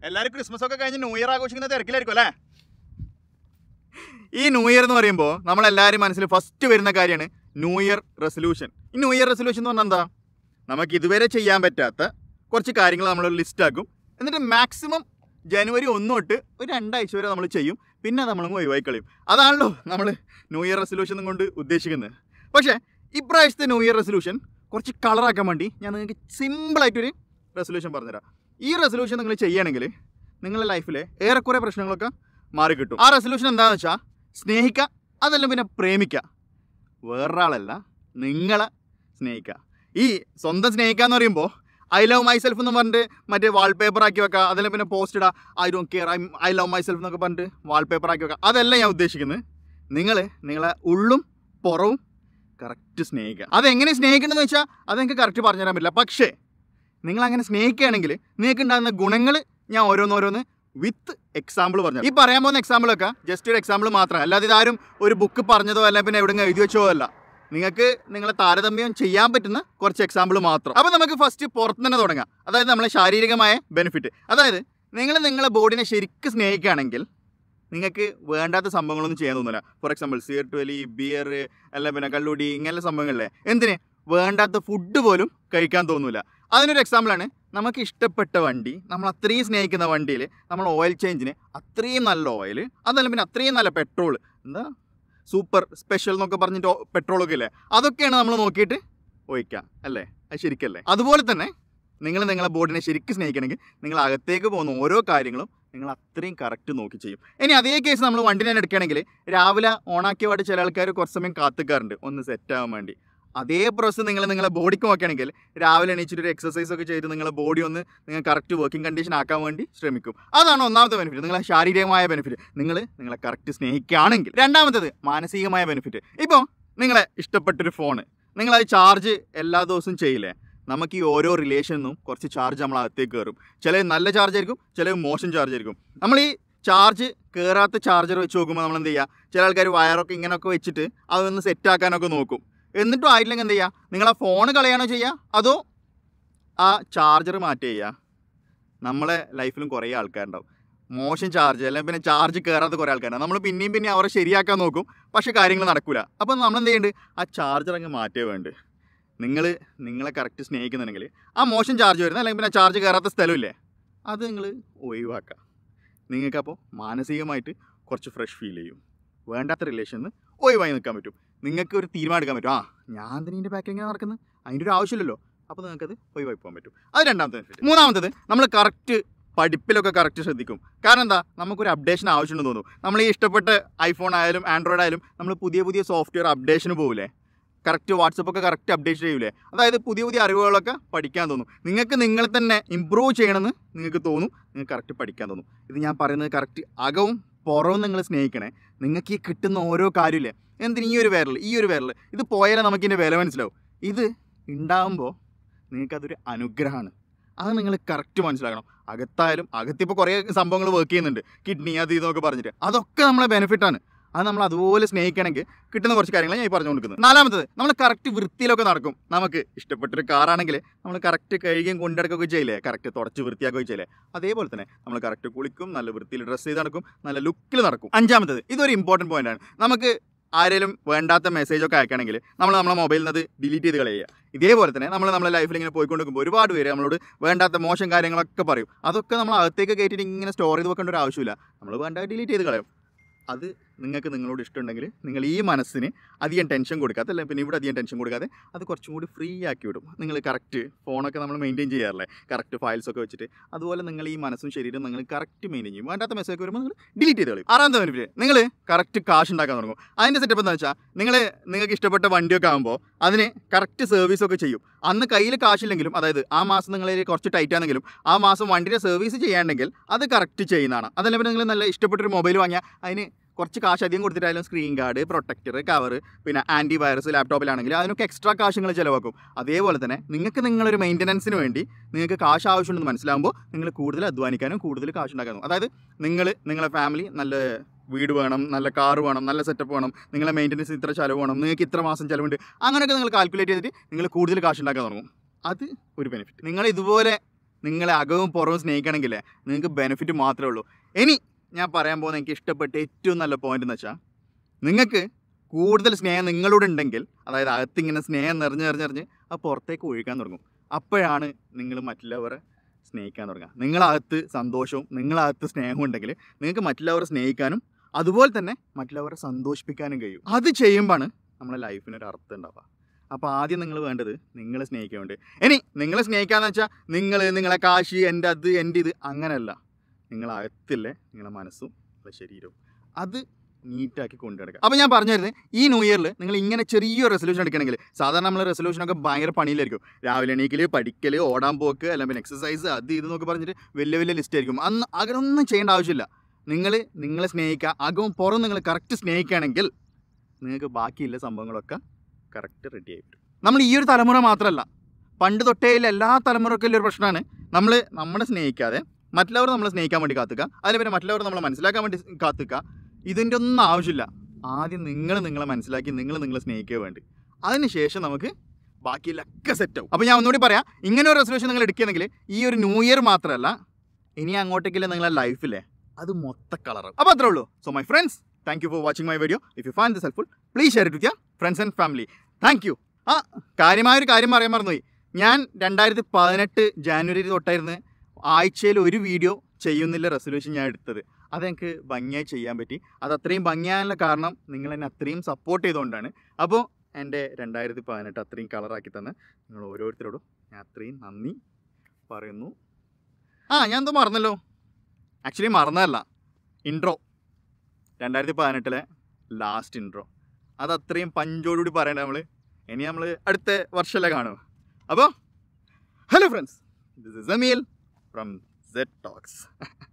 എല്ലാവരും ക്രിസ്മസ് ഒക്കെ കഴിഞ്ഞ് ന്യൂ ഇയർ ആഘോഷിക്കുന്ന തിരക്കിലായിരിക്കും അല്ലേ ഈ ന്യൂ ഇയർ എന്ന് പറയുമ്പോൾ നമ്മളെല്ലാവരും മനസ്സിൽ ഫസ്റ്റ് വരുന്ന കാര്യമാണ് ന്യൂ ഇയർ റെസൊല്യൂഷൻ ഈ ന്യൂ ഇയർ റെസൊല്യൂഷൻ എന്ന് പറഞ്ഞാൽ എന്താ നമുക്ക് ഇതുവരെ ചെയ്യാൻ പറ്റാത്ത കുറച്ച് കാര്യങ്ങൾ നമ്മൾ ലിസ്റ്റ് ആക്കും എന്നിട്ട് മാക്സിമം ജനുവരി ഒന്ന് തൊട്ട് ഒരു രണ്ടാഴ്ച വരെ നമ്മൾ ചെയ്യും പിന്നെ നമ്മൾ ഒഴിവായി കളയും അതാണല്ലോ നമ്മൾ ന്യൂ ഇയർ റെസൊല്യൂഷൻ കൊണ്ട് ഉദ്ദേശിക്കുന്നത് പക്ഷേ ഇപ്രാവശ്യത്തെ ന്യൂ ഇയർ റെസൊല്യൂഷൻ കുറച്ച് കളറാക്കാൻ വേണ്ടി ഞാൻ നിങ്ങൾക്ക് സിമ്പിളായിട്ടൊരു റെസൊല്യൂഷൻ പറഞ്ഞുതരാം ഈ റെസൊല്യൂഷൻ നിങ്ങൾ ചെയ്യുകയാണെങ്കിൽ നിങ്ങളുടെ ലൈഫിലെ ഏറെക്കുറെ പ്രശ്നങ്ങളൊക്കെ മാറി കിട്ടും ആ റെസൊല്യൂഷൻ എന്താണെന്ന് വെച്ചാൽ സ്നേഹിക്കുക അതല്ല പിന്നെ പ്രേമിക്കുക വേറൊരാളല്ല നിങ്ങളെ സ്നേഹിക്കുക ഈ സ്വന്തം സ്നേഹിക്കുക എന്ന് പറയുമ്പോൾ ഐ ലവ് മൈ സെൽഫ് എന്ന് പറഞ്ഞിട്ട് മറ്റേ വാൾപേപ്പർ ആക്കി വെക്കുക അതിൽ പിന്നെ പോസ്റ്റ് ഇടുക I don't care I I love myself എന്നൊക്കെ പറഞ്ഞിട്ട് വാൾപേപ്പർ ആക്കി വെക്കുക അതല്ല ഞാൻ ഉദ്ദേശിക്കുന്നത് നിങ്ങൾ നിങ്ങളെ ഉള്ളും പുറവും കറക്റ്റ് സ്നേഹിക്കുക അതെങ്ങനെ സ്നേഹിക്കണമെന്ന് വെച്ചാൽ അതെനിക്ക് കറക്റ്റ് പറഞ്ഞുതരാൻ പറ്റില്ല പക്ഷേ നിങ്ങൾ അങ്ങനെ സ്നേഹിക്കുകയാണെങ്കിൽ നിങ്ങൾക്ക് ഉണ്ടാകുന്ന ഗുണങ്ങൾ ഞാൻ ഓരോന്നോരോന്ന് വിത്ത് എക്സാമ്പിൾ പറഞ്ഞു ഈ പറയാൻ പോകുന്ന എക്സാമ്പിളൊക്കെ ജസ്റ്റ് ഒരു എക്സാമ്പിൾ മാത്രം അല്ലാതെ ഇതാരും ഒരു ബുക്ക് പറഞ്ഞതോ അല്ല പിന്നെ എവിടെ എഴുതി വെച്ചോ അല്ല നിങ്ങൾക്ക് നിങ്ങളെ താരതമ്യം ചെയ്യാൻ പറ്റുന്ന കുറച്ച് എക്സാമ്പിൾ മാത്രം അപ്പോൾ നമുക്ക് ഫസ്റ്റ് പുറത്ത് തന്നെ തുടങ്ങാം അതായത് നമ്മളെ ശാരീരികമായ ബെനിഫിറ്റ് അതായത് നിങ്ങൾ നിങ്ങളെ ബോഡിനെ ശരിക്കും സ്നേഹിക്കുകയാണെങ്കിൽ നിങ്ങൾക്ക് വേണ്ടാത്ത സംഭവങ്ങളൊന്നും ചെയ്യാൻ തോന്നില്ല ഫോർ എക്സാമ്പിൾ സിഗരറ്റ് വലി ബിയർ അല്ല പിന്നെ കള്ളുടി ഇങ്ങനെയുള്ള സംഭവങ്ങളിലെ എന്തിന് വേണ്ടാത്ത ഫുഡ് പോലും കഴിക്കാൻ തോന്നില്ല അതിനൊരു എക്സാമ്പിളാണ് നമുക്ക് ഇഷ്ടപ്പെട്ട വണ്ടി നമ്മൾ അത്രയും സ്നേഹിക്കുന്ന വണ്ടിയിൽ നമ്മൾ ഓയിൽ ചേഞ്ചിന് അത്രയും നല്ല ഓയിൽ അതല്ല പിന്നെ അത്രയും നല്ല പെട്രോൾ എന്താ സൂപ്പർ സ്പെഷ്യൽ എന്നൊക്കെ പറഞ്ഞിട്ട് പെട്രോളൊക്കെ ഇല്ലേ അതൊക്കെയാണ് നമ്മൾ നോക്കിയിട്ട് ഒഴിക്കുക അല്ലേ അത് ശരിക്കല്ലേ അതുപോലെ തന്നെ നിങ്ങൾ നിങ്ങളെ ബോഡിനെ ശരിക്കും സ്നേഹിക്കണമെങ്കിൽ നിങ്ങൾ അകത്തേക്ക് പോകുന്ന ഓരോ കാര്യങ്ങളും നിങ്ങൾ അത്രയും കറക്റ്റ് നോക്കി ചെയ്യും ഇനി അതേ കേസ് നമ്മൾ വണ്ടി തന്നെ എടുക്കുകയാണെങ്കിൽ രാവിലെ ഓണാക്കിയ പാട് ചില ആൾക്കാർ കുറച്ച് സമയം കാത്തുക്കാറുണ്ട് ഒന്ന് സെറ്റ് ആവാൻ വേണ്ടി അതേ പ്രോസസ്സ് നിങ്ങൾ നിങ്ങളെ ബോഡിക്ക് നോക്കുകയാണെങ്കിൽ രാവിലെ എണീച്ചിട്ട് ഒരു എക്സസൈസ് ഒക്കെ ചെയ്ത് നിങ്ങളെ ബോഡി ഒന്ന് നിങ്ങൾ കറക്റ്റ് വർക്കിംഗ് കണ്ടീഷൻ ആക്കാൻ വേണ്ടി ശ്രമിക്കും അതാണ് ഒന്നാമത്തെ ബെനിഫിറ്റ് നിങ്ങളെ ശാരീരികമായ ബെനിഫിറ്റ് നിങ്ങൾ നിങ്ങളെ കറക്റ്റ് സ്നേഹിക്കുകയാണെങ്കിൽ രണ്ടാമത്തത് മാനസികമായ ബെനിഫിറ്റ് ഇപ്പോൾ നിങ്ങളെ ഇഷ്ടപ്പെട്ടൊരു ഫോണ് നിങ്ങളത് ചാർജ് എല്ലാ ദിവസവും ചെയ്യില്ലേ നമുക്ക് ഈ ഓരോ റിലേഷനും കുറച്ച് ചാർജ് നമ്മൾ അകത്തേക്ക് കയറും ചില നല്ല ചാർജ് ആയിരിക്കും ചില മോശം ചാർജ് ആയിരിക്കും നമ്മൾ ഈ ചാർജ് കയറാത്ത ചാർജർ വെച്ച് നോക്കുമ്പോൾ നമ്മൾ എന്ത് ചെയ്യുക ചില ആൾക്കാർ വയറൊക്കെ ഇങ്ങനെയൊക്കെ വെച്ചിട്ട് അതൊന്ന് സെറ്റ് ആക്കാനൊക്കെ നോക്കും എന്നിട്ടും ആയില്ലെങ്കിൽ എന്ത് ചെയ്യുക നിങ്ങൾ ആ ഫോൺ കളയാണോ ചെയ്യുക അതോ ആ ചാർജർ മാറ്റി ചെയ്യുക നമ്മളെ ലൈഫിലും കുറേ ആൾക്കാരുണ്ടാവും മോശം ചാർജ് അല്ലെങ്കിൽ പിന്നെ ചാർജ് കയറാത്ത കുറേ ആൾക്കാരുണ്ട് നമ്മൾ പിന്നെയും പിന്നെയും അവരെ ശരിയാക്കാൻ നോക്കും പക്ഷേ കാര്യങ്ങൾ നടക്കില്ല അപ്പോൾ നമ്മൾ എന്ത് ചെയ്യുന്നുണ്ട് ആ ചാർജർ അങ്ങ് മാറ്റേ വേണ്ട നിങ്ങൾ നിങ്ങളെ കറക്റ്റ് സ്നേഹിക്കുന്നുണ്ടെങ്കിൽ ആ മോശം ചാർജ് വരുന്ന അല്ലെങ്കിൽ പിന്നെ ചാർജ് കയറാത്ത സ്ഥലമില്ലേ അത് നിങ്ങൾ ഒഴിവാക്കുക നിങ്ങൾക്കപ്പോൾ മാനസികമായിട്ട് കുറച്ച് ഫ്രഷ് ഫീൽ ചെയ്യും വേണ്ടാത്ത റിലേഷനിൽ ഒഴിവായി നിൽക്കാൻ പറ്റും നിങ്ങൾക്ക് ഒരു തീരുമാനം എടുക്കാൻ പറ്റും ആ ഞാൻ ഇതിൻ്റെ ബാക്കിൽ ഇങ്ങനെ നടക്കുന്നത് അതിൻ്റെ ഒരു ആവശ്യമില്ലല്ലോ അപ്പോൾ നിങ്ങൾക്കത് ഒഴിവായി പോകാൻ പറ്റും അത് രണ്ടാമത്തെ benefit. മൂന്നാമത്തത് നമ്മൾ കറക്റ്റ് പഠിപ്പിലൊക്കെ കറക്റ്റ് ശ്രദ്ധിക്കും കാരണം എന്താ നമുക്കൊരു അപ്ഡേഷൻ ആവശ്യമുണ്ടെന്ന് തോന്നും നമ്മൾ ഈ ഇഷ്ടപ്പെട്ട ഐഫോൺ ആയാലും ആൻഡ്രോയിഡ് ആയാലും നമ്മൾ പുതിയ പുതിയ സോഫ്റ്റ്വെയർ അപ്ഡേഷന് പോകില്ലേ കറക്റ്റ് വാട്സപ്പൊക്കെ കറക്റ്റ് അപ്ഡേറ്റ് ചെയ്യൂലേ അതായത് പുതിയ പുതിയ അറിവുകളൊക്കെ പഠിക്കാൻ തോന്നും നിങ്ങൾക്ക് നിങ്ങളെ തന്നെ ഇമ്പ്രൂവ് ചെയ്യണമെന്ന് നിങ്ങൾക്ക് തോന്നും നിങ്ങൾക്ക് കറക്റ്റ് പഠിക്കാൻ തോന്നും ഇത് ഞാൻ പറയുന്നത് കറക്റ്റ് അകവും പുറവും നിങ്ങൾ സ്നേഹിക്കണേ നിങ്ങൾക്ക് ഈ കിട്ടുന്ന ഓരോ കാര്യമില്ലേ എന്തിന് ഈ ഒരു വിരൽ ഈ ഒരു വിരൽ ഇത് പോയാലേ നമുക്കിതിൻ്റെ വില മനസ്സിലാവും ഇത് ഉണ്ടാകുമ്പോൾ നിങ്ങൾക്കതൊരു അനുഗ്രഹമാണ് അത് നിങ്ങൾ കറക്റ്റ് മനസ്സിലാക്കണം അകത്തായാലും അകത്തിപ്പോൾ കുറേ സംഭവങ്ങൾ വർക്ക് ചെയ്യുന്നുണ്ട് കിഡ്നി അത് ഇതൊക്കെ പറഞ്ഞിട്ട് അതൊക്കെ നമ്മളെ ബെനിഫിറ്റാണ് അത് നമ്മൾ അതുപോലെ സ്നേഹിക്കണമെങ്കിൽ കിട്ടുന്ന കുറച്ച് കാര്യങ്ങൾ ഞാൻ ഈ പറഞ്ഞു കൊടുക്കുന്നത് നാലാമത്തത് നമ്മൾ കറക്റ്റ് വൃത്തിയിലൊക്കെ നടക്കും നമുക്ക് ഇഷ്ടപ്പെട്ടൊരു കാറാണെങ്കിൽ നമ്മൾ കറക്റ്റ് കഴുകിയും കൊണ്ടെടുക്കുകയൊക്കെ ചെയ്യില്ലേ കറക്റ്റ് തുടച്ച് വൃത്തിയാക്കുകയൊക്കെ ചെയ്യില്ലേ അതേപോലെ തന്നെ നമ്മൾ കറക്റ്റ് കുളിക്കും നല്ല വൃത്തിയിൽ ഡ്രസ്സ് ചെയ്ത് നടക്കും നല്ല ലുക്കിൽ നടക്കും അഞ്ചാമത്തത് ഇതൊരു ഇമ്പോർട്ടൻറ്റ് പോയിന്റാണ് നമുക്ക് ആരെങ്കിലും വേണ്ടാത്ത മെസ്സേജൊക്കെ അയക്കണമെങ്കിൽ നമ്മൾ നമ്മളെ മൊബൈലിൽ നിന്ന് അത് ഡിലീറ്റ് ചെയ്ത് കളയുക ഇതേപോലെ തന്നെ നമ്മൾ നമ്മുടെ ലൈഫിൽ ഇങ്ങനെ പോയിക്കൊണ്ടിരിക്കുമ്പോൾ ഒരുപാട് പേര് നമ്മളോട് വേണ്ടാത്ത മോശം കാര്യങ്ങളൊക്കെ പറയും അതൊക്കെ നമ്മൾ അകത്തേക്ക് കയറ്റിയിട്ട് ഇങ്ങനെ സ്റ്റോർ ചെയ്ത് വെക്കേണ്ട ഒരു ആവശ്യമില്ല നമ്മൾ വേണ്ട ഡിലീറ്റ് ചെയ്ത് കളയും അത് നിങ്ങൾക്ക് നിങ്ങളോട് ഇഷ്ടമുണ്ടെങ്കിൽ നിങ്ങൾ ഈ മനസ്സിന് അധികം ടെൻഷൻ കൊടുക്കാതെ അല്ലെങ്കിൽ പിന്നെ ഇവിടെ അധികം ടെൻഷൻ കൊടുക്കാതെ അത് കുറച്ചും കൂടി ഫ്രീ ആക്കി വിടും നിങ്ങൾ കറക്റ്റ് ഫോണൊക്കെ നമ്മൾ മെയിൻറ്റെയിൻ ചെയ്യാറില്ലേ കറക്റ്റ് ഫയൽസ് ഒക്കെ വെച്ചിട്ട് അതുപോലെ നിങ്ങൾ ഈ മനസ്സും ശരീരവും നിങ്ങൾ കറക്റ്റ് മെയിൻറ്റെയിൻ ചെയ്യും വേണ്ടാത്ത മെസ്സേജ് വരുമ്പോൾ നിങ്ങൾ ഡിലീറ്റ് ചെയ്ത് കളയും ആറാമത്തെ ബെനിഫിറ്റ് നിങ്ങൾ കറക്റ്റ് കാശ് ഉണ്ടാക്കാൻ തുടങ്ങും അതിൻ്റെ സെറ്റപ്പ് എന്താ വെച്ചാൽ നിങ്ങൾ നിങ്ങൾക്ക് ഇഷ്ടപ്പെട്ട വണ്ടിയൊക്കെ ആകുമ്പോൾ അതിന് കറക്റ്റ് സർവീസൊക്കെ ചെയ്യും അന്ന് കയ്യിൽ കാശില്ലെങ്കിലും അതായത് ആ മാസം നിങ്ങൾ കുറച്ച് ടൈറ്റ് ആണെങ്കിലും ആ മാസം വണ്ടിയുടെ സർവീസ് ചെയ്യാണ്ടെങ്കിൽ അത് കറക്റ്റ് ചെയ്യുന്നതാണ് അതല്ല പിന്നെ നിങ്ങൾ നല്ല ഇഷ്ടപ്പെട്ടൊരു മൊബൈൽ വാങ്ങിയാൽ അതിന് കുറച്ച് കാശ് അധികം കൊടുത്തിട്ടായാലും സ്ക്രീൻ ഗാർഡ് പ്രൊട്ടക്ടർ കവർ പിന്നെ ആൻറ്റി വൈറസ് ലാപ്ടോപ്പിലാണെങ്കിൽ അതിനൊക്കെ എക്സ്ട്രാ കാശ് നിങ്ങൾ ചിലവാക്കും അതേപോലെ തന്നെ നിങ്ങൾക്ക് നിങ്ങളൊരു മെയിൻ്റനൻസിന് വേണ്ടി നിങ്ങൾക്ക് കാശ് ആവശ്യമുണ്ടെന്ന് മനസ്സിലാകുമ്പോൾ നിങ്ങൾ കൂടുതൽ അധ്വാനിക്കാനും കൂടുതൽ കാശ് ഉണ്ടാക്കാനും അതായത് നിങ്ങൾ നിങ്ങളെ ഫാമിലി നല്ല വീട് വേണം നല്ല കാർ വേണം നല്ല സെറ്റപ്പ് വേണം നിങ്ങളെ മെയിൻ്റനൻസ് ഇത്ര ചിലവ് വേണം നിങ്ങൾക്ക് ഇത്ര മാസം ചിലവുണ്ട് അങ്ങനെയൊക്കെ നിങ്ങൾ കാൽക്കുലേറ്റ് ചെയ്തിട്ട് നിങ്ങൾ കൂടുതൽ കാശ് ഉണ്ടാക്കാൻ തുടങ്ങും അത് ഒരു ബെനിഫിറ്റ് നിങ്ങൾ ഇതുപോലെ നിങ്ങളെ അകവും പുറവും സ്നേഹിക്കണമെങ്കിൽ നിങ്ങൾക്ക് ബെനിഫിറ്റ് മാത്രമേ ഉള്ളൂ ഇനി ഞാൻ പറയാൻ പോകുന്ന എനിക്ക് ഇഷ്ടപ്പെട്ട ഏറ്റവും നല്ല പോയിന്റ് എന്ന് വെച്ചാൽ നിങ്ങൾക്ക് കൂടുതൽ സ്നേഹം നിങ്ങളോട് ഉണ്ടെങ്കിൽ അതായത് അകത്തിങ്ങനെ സ്നേഹം നിറഞ്ഞ് നിറഞ്ഞ് നിറഞ്ഞ് അത് പുറത്തേക്ക് ഒഴുകാൻ തുടങ്ങും അപ്പോഴാണ് നിങ്ങൾ മറ്റുള്ളവരെ സ്നേഹിക്കാൻ തുടങ്ങുക നിങ്ങളകത്ത് സന്തോഷവും നിങ്ങളകത്ത് സ്നേഹവും ഉണ്ടെങ്കിൽ നിങ്ങൾക്ക് മറ്റുള്ളവരെ സ്നേഹിക്കാനും അതുപോലെ തന്നെ മറ്റുള്ളവരെ സന്തോഷിപ്പിക്കാനും കഴിയും അത് ചെയ്യുമ്പോഴാണ് നമ്മളെ ലൈഫിനൊരു അർത്ഥം ഉണ്ടാവുക അപ്പോൾ ആദ്യം നിങ്ങൾ വേണ്ടത് നിങ്ങളെ സ്നേഹിക്കാൻ വേണ്ടി ഇനി നിങ്ങളെ സ്നേഹിക്കാന്ന് വെച്ചാൽ നിങ്ങൾ നിങ്ങളെ കാശി എൻ്റെ അത് എൻ്റെ ഇത് അങ്ങനെയല്ല നിങ്ങളകത്തില്ലേ നിങ്ങളെ മനസ്സും നിങ്ങളെ ശരീരവും അത് നീറ്റാക്കി കൊണ്ടുനടക്കുക അപ്പോൾ ഞാൻ പറഞ്ഞു തരുന്നത് ഈ ന്യൂ ഇയറിൽ നിങ്ങൾ ഇങ്ങനെ ചെറിയൊരു റെസൊല്യൂഷൻ എടുക്കണമെങ്കിൽ സാധാരണ നമ്മൾ റെസൊല്യൂഷനൊക്കെ ഭയങ്കര പണിയിലായിരിക്കും രാവിലെ എണീക്കൽ പഠിക്കൽ ഓടാൻ പോക്ക് അല്ലെങ്കിൽ എക്സസൈസ് അത് ഇത് എന്നൊക്കെ പറഞ്ഞിട്ട് വലിയ വലിയ ലിസ്റ്റ് ആയിരിക്കും അന്ന് അങ്ങനൊന്നും ചെയ്യേണ്ട ആവശ്യമില്ല നിങ്ങൾ നിങ്ങളെ സ്നേഹിക്കുക അകവും പുറം നിങ്ങൾ കറക്റ്റ് സ്നേഹിക്കുകയാണെങ്കിൽ നിങ്ങൾക്ക് ബാക്കിയുള്ള സംഭവങ്ങളൊക്കെ കറക്റ്റ് റെഡി ആയി വരും നമ്മൾ ഈ ഒരു തലമുറ മാത്രമല്ല പണ്ട് തൊട്ടേയില്ല എല്ലാ തലമുറക്കും ഒരു പ്രശ്നമാണ് നമ്മൾ നമ്മളെ സ്നേഹിക്കാതെ മറ്റുള്ളവർ നമ്മളെ സ്നേഹിക്കാൻ വേണ്ടി കാത്തുക അതിന് പിന്നെ മറ്റുള്ളവർ നമ്മളെ മനസ്സിലാക്കാൻ വേണ്ടി കാത്തുക ഇതിൻ്റെ ഒന്നും ആവശ്യമില്ല ആദ്യം നിങ്ങൾ നിങ്ങളെ മനസ്സിലാക്കി നിങ്ങൾ നിങ്ങളെ സ്നേഹിക്കുക വേണ്ടി അതിനുശേഷം നമുക്ക് ബാക്കിയിലൊക്കെ സെറ്റ് ആവും അപ്പോൾ ഞാൻ ഒന്നുകൂടി പറയാം ഇങ്ങനെ ഒരു റെസൊല്യൂഷൻ നിങ്ങൾ എടുക്കുകയാണെങ്കിൽ ഈ ഒരു ന്യൂ ഇയർ മാത്രമല്ല ഇനി അങ്ങോട്ടേക്കില്ല നിങ്ങളെ ലൈഫിലെ അത് മൊത്ത കളറാവും അപ്പോൾ അത്രേ ഉള്ളൂ so my friends thank you for watching my video if you find this helpful please share it with your friends and family thank you ആ കാര്യമായൊരു കാര്യം പറയാൻ മറന്നുപോയി ഞാൻ രണ്ടായിരത്തി പതിനെട്ട് ജാനുവരി തൊട്ടായിരുന്നു ആഴ്ചയിൽ ഒരു വീഡിയോ ചെയ്യുന്നില്ല റെസൊല്യൂഷൻ ഞാൻ എടുത്തത് അതെനിക്ക് ഭംഗിയായി ചെയ്യാൻ പറ്റി അത് അത്രയും ഭംഗിയാനുള്ള കാരണം നിങ്ങൾ എന്നെ അത്രയും സപ്പോർട്ട് ചെയ്തുകൊണ്ടാണ് അപ്പോൾ എൻ്റെ രണ്ടായിരത്തി പതിനെട്ട് അത്രയും കളറാക്കി തന്ന് നിങ്ങൾ ഓരോരുത്തരോടും ഞാൻ അത്രയും നന്ദി പറയുന്നു ആ ഞാൻ എന്തോ മറന്നല്ലോ ആക്ച്വലി മറന്നതല്ല ഇൻട്രോ രണ്ടായിരത്തി പതിനെട്ടിലെ ലാസ്റ്റ് ഇൻട്രോ അത് അത്രയും പഞ്ചോടുകൂടി പറയണ്ട നമ്മൾ ഇനി നമ്മൾ അടുത്ത വർഷമല്ലേ കാണും അപ്പോൾ hello friends this is Ameel from set talks